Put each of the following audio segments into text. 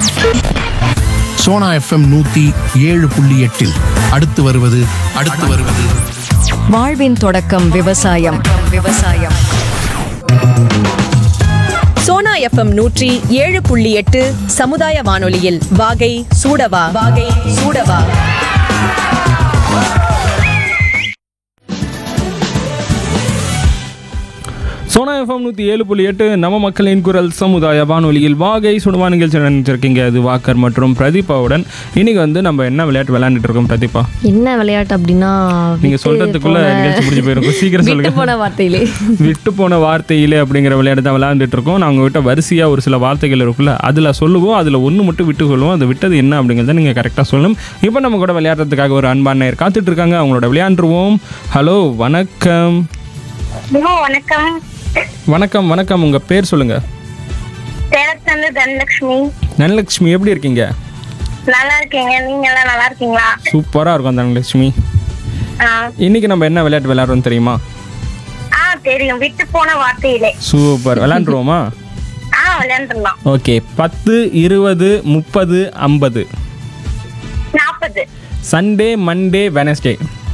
Sona FM நூத்தி ஏழு புள்ளி எட்டில் அடுத்து வருவது அடுத்து வருவது வாழ்வின் தொடக்கம் விவசாயம் விவசாயம் சோனா எஃப்எம் நூற்றி ஏழு புள்ளி எட்டு சமுதாய வானொலியில் வாகை சூடவா வாகை சூடவா சோனா எஃப்எம் நூற்றி ஏழு புள்ளி எட்டு நம்ம மக்களின் குரல் சமுதாய வானொலியில் வாகை சுடுவா நிகழ்ச்சி நினைச்சிருக்கீங்க அது வாக்கர் மற்றும் பிரதீபாவுடன் இன்னைக்கு வந்து நம்ம என்ன விளையாட்டு விளையாண்டுட்டு இருக்கோம் பிரதீபா என்ன விளையாட்டு அப்படின்னா நீங்க விட்டு சொல்றதுக்குள்ள போன- நிகழ்ச்சி முடிஞ்சு போயிருக்கும் சீக்கிரம் விட்டு சொல்லுங்க போன வார்த்தையிலே விட்டு போன வார்த்தையிலே அப்படிங்கிற விளையாட்டு தான் விளையாண்டுட்டு இருக்கோம் நாங்கள் விட்ட வரிசையாக ஒரு சில வார்த்தைகள் இருக்குல்ல அதில் சொல்லுவோம் அதில் ஒன்று மட்டும் விட்டு சொல்லுவோம் அது விட்டது என்ன அப்படிங்கிறத நீங்கள் கரெக்டாக சொல்லணும் இப்போ நம்ம கூட விளையாடுறதுக்காக ஒரு அன்பான நேயர் காத்துட்டு இருக்காங்க அவங்களோட விளையாண்டுருவோம் ஹலோ வணக்கம் ஹலோ வணக்கம் வணக்கம் வணக்கம் உங்கள் பேர் சொல்லுங்கள் சேலத்துலேருந்து தனலட்சுமி தனலட்சுமி எப்படி இருக்கீங்க நல்லா இருக்கீங்க நீங்க எல்லாம் நல்லா இருக்கீங்களா சூப்பராக இருக்கும் தனலட்சுமி ஆ. இன்னைக்கு நம்ம என்ன விளையாட்டு விளையாடுறோம் தெரியுமா ஆ தெரியும் விட்டு போன வார்த்தையிலே சூப்பர் விளையாண்டுருவோமா ஆ விளையாண்டுலாம் ஓகே பத்து இருபது முப்பது ஐம்பது நாற்பது Sunday Monday Wednesday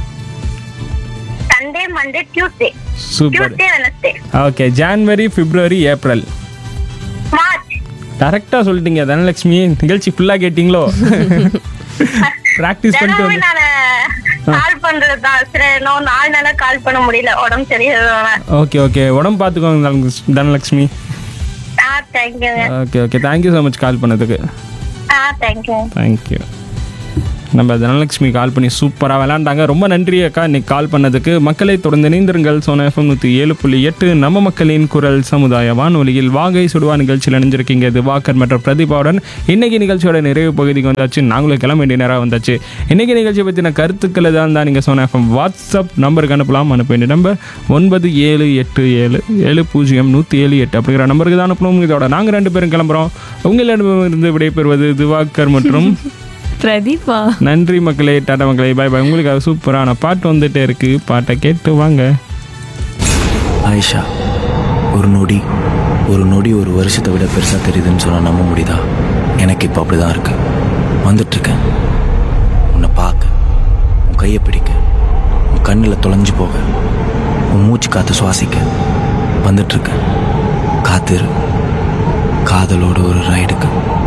Sunday Monday Tuesday super Tuesday Wednesday okay January February April March கரெக்டாக சொல்லிட்டீங்க தனலட்சுமி நிகழ்ச்சி ஃபுல்லாக கேட்டிங்களோ ப்ராக்டிஸ் பண்ணிட்டு தினமும் வந்து நான் கால் பண்றது தான் சரி இன்னும் நாலு நாளா கால் பண்ண முடியல உடம்பு சரியில்லை ஓகே ஓகே உடம்பு பார்த்துக்கோங்க தனலட்சுமி- தனலட்சுமி ஆ தேங்க்யூங்க okay okay thank you so much call பண்ணதுக்கு ஆ தேங்க்யூ தேங்க்யூ நம்ம தனலட்சுமி கால் பண்ணி சூப்பராக விளையாண்டாங்க ரொம்ப நன்றி அக்கா இன்னைக்கு கால் பண்ணதுக்கு மக்களை தொடர்ந்து இணைந்திருங்கள் சோனா எஃப்எம் நூற்றி ஏழு புள்ளி எட்டு நம்ம மக்களின் குரல் சமுதாய வானொலியில் வாகை சுடுவா நிகழ்ச்சியில் இணைஞ்சிருக்கீங்க இது வாக்கர் மற்றும் பிரதீபாவுடன் இன்னைக்கு நிகழ்ச்சியோட நிறைவு பகுதிக்கு வந்தாச்சு நாங்களும் கிளம்ப வேண்டிய நேரம் வந்தாச்சு இன்னைக்கு நிகழ்ச்சியை பற்றின கருத்துக்களை தான் தான் நீங்கள் சோனா எஃப்எம் வாட்ஸ்அப் நம்பருக்கு அனுப்பலாம் அனுப்ப வேண்டிய நம்பர் ஒன்பது ஏழு எட்டு ஏழு ஏழு பூஜ்ஜியம் நூற்றி ஏழு எட்டு அப்படிங்கிற நம்பருக்கு தான் அனுப்பணும் இதோட நாங்கள் ரெண்டு பேரும் கிளம்புறோம் உங்களிடமிருந்து விடைபெறுவது திவாகர் மற்றும் பிரதீபா நன்றி மக்களே டாடா மக்களே பாய் பாய் உங்களுக்கு சூப்பரான பாட்டு வந்துட்டே இருக்கு பாட்டை கேட்டு வாங்க ஆயிஷா ஒரு நொடி ஒரு நொடி ஒரு வருஷத்தை விட பெருசாக தெரியுதுன்னு சொன்னால் நம்ப முடியுதா எனக்கு இப்போ அப்படி தான் இருக்கு வந்துட்டுருக்கேன் உன்னை பார்க்க உன் கையை பிடிக்க உன் கண்ணில் தொலைஞ்சு போக உன் மூச்சு காற்று சுவாசிக்க வந்துட்டுருக்கேன் காத்திரு காதலோட ஒரு ரைடுக்கு